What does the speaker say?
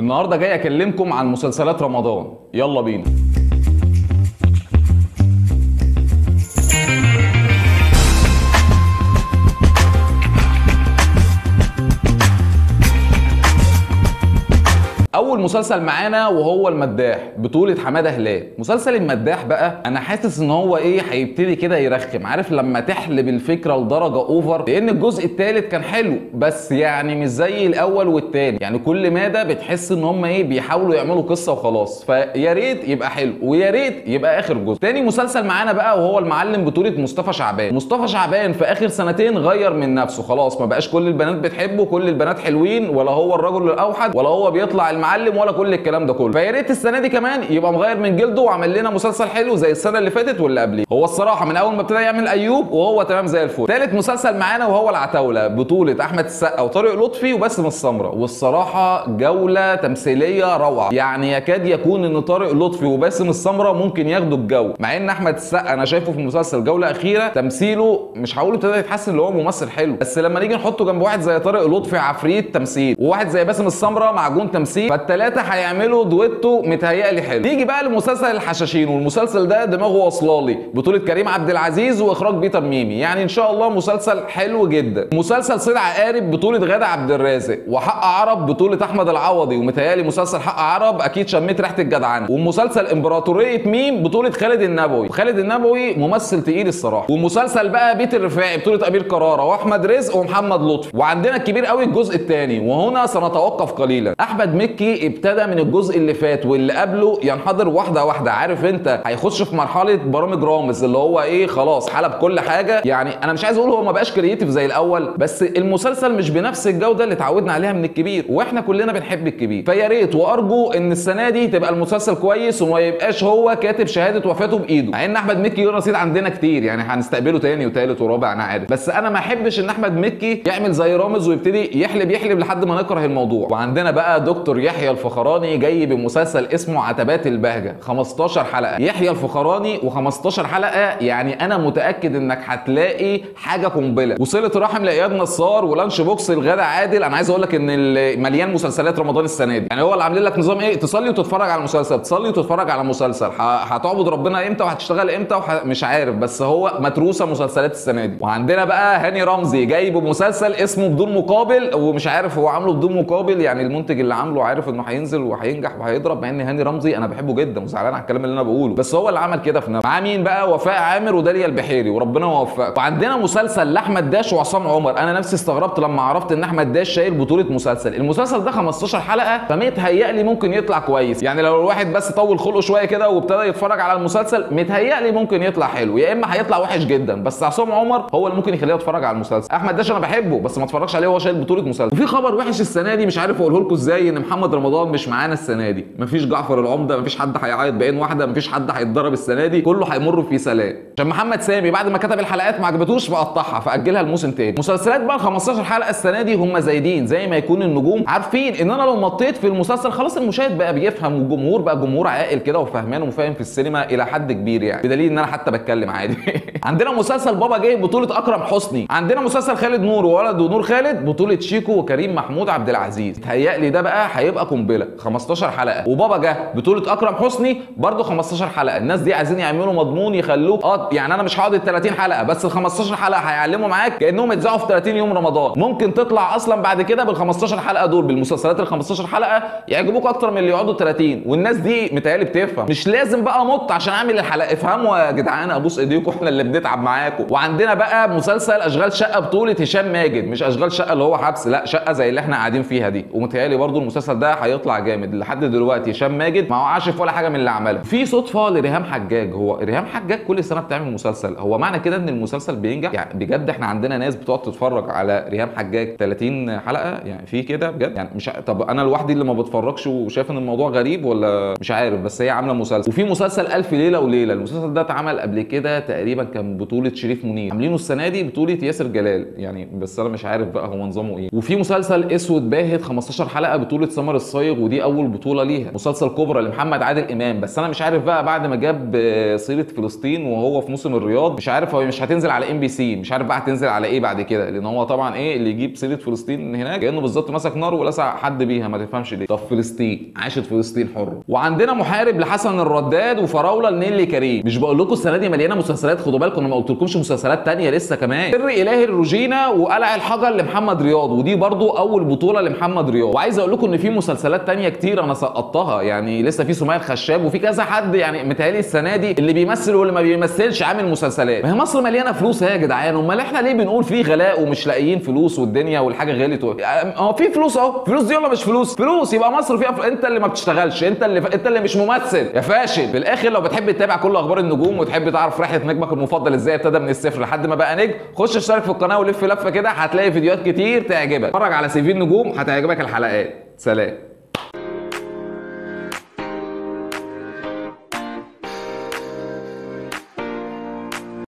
النهارده جاي اكلمكم عن مسلسلات رمضان يلا بينا اول مسلسل معانا وهو المداح بطولة حمادة هلال مسلسل المداح بقى انا حاسس ان هو ايه هيبتدي كده يرخم عارف لما تحلب الفكرة لدرجة اوفر لان الجزء الثالث كان حلو بس يعني مش زي الاول والتاني يعني كل مادة بتحس ان هم ايه بيحاولوا يعملوا قصة وخلاص فيا ريت يبقى حلو ويا ريت يبقى اخر جزء تاني مسلسل معانا بقى وهو المعلم بطولة مصطفى شعبان مصطفى شعبان في اخر سنتين غير من نفسه خلاص ما بقاش كل البنات بتحبه كل البنات حلوين ولا هو الرجل الاوحد ولا هو بيطلع المعلم ولا كل الكلام ده كله فيا ريت السنه دي كمان يبقى مغير من جلده وعمل لنا مسلسل حلو زي السنه اللي فاتت واللي قبليه هو الصراحه من اول ما ابتدى يعمل ايوب وهو تمام زي الفل ثالث مسلسل معانا وهو العتاوله بطوله احمد السقا وطارق لطفي وباسم السمره والصراحه جوله تمثيليه روعه يعني يكاد يكون ان طارق لطفي وباسم السمره ممكن ياخدوا الجو مع ان احمد السقا انا شايفه في مسلسل جوله اخيره تمثيله مش هقول ابتدى يتحسن اللي هو ممثل حلو بس لما نيجي نحطه جنب واحد زي طارق لطفي عفريت تمثيل وواحد زي باسم السمره معجون تمثيل فالثلاثه هيعملوا دويتو متهيألي حلو نيجي بقى لمسلسل الحشاشين والمسلسل ده دماغه واصلالي بطولة كريم عبد العزيز واخراج بيتر ميمي يعني ان شاء الله مسلسل حلو جدا مسلسل صيد عقارب بطولة غادة عبد الرازق وحق عرب بطولة احمد العوضي ومتهيألي مسلسل حق عرب اكيد شميت ريحة الجدعنة ومسلسل امبراطورية ميم بطولة خالد النبوي وخالد النبوي ممثل تقيل الصراحة ومسلسل بقى بيت الرفاعي بطولة امير كرارة واحمد رزق ومحمد لطفي وعندنا الكبير قوي الجزء الثاني وهنا سنتوقف قليلا احمد مكي ابتدى من الجزء اللي فات واللي قبله ينحدر واحده واحده عارف انت هيخش في مرحله برامج رامز اللي هو ايه خلاص حلب كل حاجه يعني انا مش عايز اقول هو ما بقاش كرييتيف زي الاول بس المسلسل مش بنفس الجوده اللي اتعودنا عليها من الكبير واحنا كلنا بنحب الكبير فيا ريت وارجو ان السنه دي تبقى المسلسل كويس وما يبقاش هو كاتب شهاده وفاته بايده مع ان احمد مكي له رصيد عندنا كتير يعني هنستقبله تاني وتالت ورابع انا عارف بس انا ما احبش ان احمد مكي يعمل زي رامز ويبتدي يحلب يحلب لحد ما نكره الموضوع وعندنا بقى دكتور يحيى الفخراني جاي بمسلسل اسمه عتبات البهجه 15 حلقه يحيى الفخراني و15 حلقه يعني انا متاكد انك هتلاقي حاجه قنبله وصله رحم لاياد نصار ولانش بوكس لغاده عادل انا عايز اقول لك ان ال- مليان مسلسلات رمضان السنه دي يعني هو اللي عاملين لك نظام ايه تصلي وتتفرج على مسلسل تصلي وتتفرج على مسلسل ه- هتعبد ربنا امتى وهتشتغل امتى وح... مش عارف بس هو متروسه مسلسلات السنه دي وعندنا بقى هاني رمزي جاي بمسلسل اسمه بدون مقابل ومش عارف هو عامله بدون مقابل يعني المنتج اللي عامله عارف انه هينزل وهينجح وهيضرب مع ان هاني رمزي انا بحبه جدا وزعلان على الكلام اللي انا بقوله بس هو اللي عمل كده في نفسه معاه مين بقى وفاء عامر وداليا البحيري وربنا يوفقك وعندنا مسلسل لاحمد داش وعصام عمر انا نفسي استغربت لما عرفت ان احمد داش شايل بطوله مسلسل المسلسل ده 15 حلقه فمتهيألي ممكن يطلع كويس يعني لو الواحد بس طول خلقه شويه كده وابتدى يتفرج على المسلسل متهيألي ممكن يطلع حلو يا اما هيطلع وحش جدا بس عصام عمر هو اللي ممكن يخليه يتفرج على المسلسل احمد داش انا بحبه بس ما اتفرجش عليه وهو شايل بطوله مسلسل وفي خبر وحش السنه دي مش عارف اقوله لكم ازاي ان محمد رمضان مش معانا السنه دي مفيش جعفر العمده مفيش حد هيعيط بعين واحده مفيش حد هيتضرب السنه دي كله هيمر في سلام عشان محمد سامي بعد ما كتب الحلقات ما عجبتوش فقطعها فاجلها الموسم تاني مسلسلات بقى ال 15 حلقه السنه دي هم زايدين زي ما يكون النجوم عارفين ان انا لو نطيت في المسلسل خلاص المشاهد بقى بيفهم والجمهور بقى جمهور عاقل كده وفهمان وفاهم في السينما الى حد كبير يعني بدليل ان انا حتى بتكلم عادي عندنا مسلسل بابا جاي بطوله اكرم حسني عندنا مسلسل خالد نور وولد ونور خالد بطوله شيكو وكريم محمود عبد العزيز تهيألي ده بقى هيبقى قنبله 15 حلقه وبابا جه بطوله اكرم حسني برده 15 حلقه الناس دي عايزين يعملوا مضمون يخلوه اه يعني انا مش هقعد ال 30 حلقه بس ال 15 حلقه هيعلموا معاك كانهم اتذاعوا في 30 يوم رمضان ممكن تطلع اصلا بعد كده بال 15 حلقه دول بالمسلسلات ال 15 حلقه يعجبوك اكتر من اللي يقعدوا 30 والناس دي متهيألي بتفهم مش لازم بقى انط عشان اعمل الحلقه افهموا يا جدعان ابوس ايديكم احنا اللي بنتعب معاكم وعندنا بقى مسلسل اشغال شقه بطوله هشام ماجد مش اشغال شقه اللي هو حبس لا شقه زي اللي احنا قاعدين فيها دي ومتهيألي برضو المسلسل ده هيطلع جامد لحد دلوقتي هشام ماجد ما وقعش في ولا حاجه من اللي عملها في صدفه لريهام حجاج هو ريهام حجاج كل سنه بتعمل مسلسل هو معنى كده ان المسلسل بينجح يعني بجد احنا عندنا ناس بتقعد تتفرج على ريهام حجاج 30 حلقه يعني في كده بجد يعني مش ع- طب انا لوحدي اللي ما بتفرجش وشايف ان الموضوع غريب ولا مش عارف بس هي عامله مسلسل وفي مسلسل الف ليله وليله المسلسل ده اتعمل قبل كده تقريبا كان بطوله شريف منير عاملينه السنه دي بطوله ياسر جلال يعني بس انا مش عارف بقى هو نظامه ايه وفي مسلسل اسود باهت 15 حلقه بطوله سمر عمر الصايغ ودي اول بطوله ليها مسلسل كبرى لمحمد عادل امام بس انا مش عارف بقى بعد ما جاب آه، سيره فلسطين وهو في موسم الرياض مش عارف هو مش هتنزل على ام بي سي مش عارف بقى هتنزل على ايه بعد كده لان هو طبعا ايه اللي يجيب سيره فلسطين من هناك كانه بالظبط مسك نار ولسع حد بيها ما تفهمش ليه طب فلسطين عاشت فلسطين حر وعندنا محارب لحسن الرداد وفراوله لنيلي كريم مش بقول لكم السنه دي مليانه مسلسلات خدوا بالكم انا ما قلتلكمش مسلسلات تانية لسه كمان سر الهي الروجينا وقلع الحجر لمحمد رياض ودي برضو اول بطوله لمحمد رياض وعايز اقول لكم ان في مسلسلات تانية كتير انا سقطتها يعني لسه في سمية الخشاب وفي كذا حد يعني متهيألي السنه دي اللي بيمثل واللي ما بيمثلش عامل مسلسلات ما هي مصر مليانه فلوس يا جدعان امال احنا ليه بنقول في غلاء ومش لاقيين فلوس والدنيا والحاجه غلت و... هو في فلوس اهو فلوس دي ولا مش فلوس فلوس يبقى مصر فيها فلوس. انت اللي ما بتشتغلش انت اللي انت اللي مش ممثل يا فاشل في الاخر لو بتحب تتابع كل اخبار النجوم وتحب تعرف رحله نجمك المفضل ازاي ابتدى من الصفر لحد ما بقى نجم خش اشترك في القناه ولف لفه كده هتلاقي فيديوهات كتير تعجبك اتفرج على سي في النجوم هتعجبك الحلقات سلام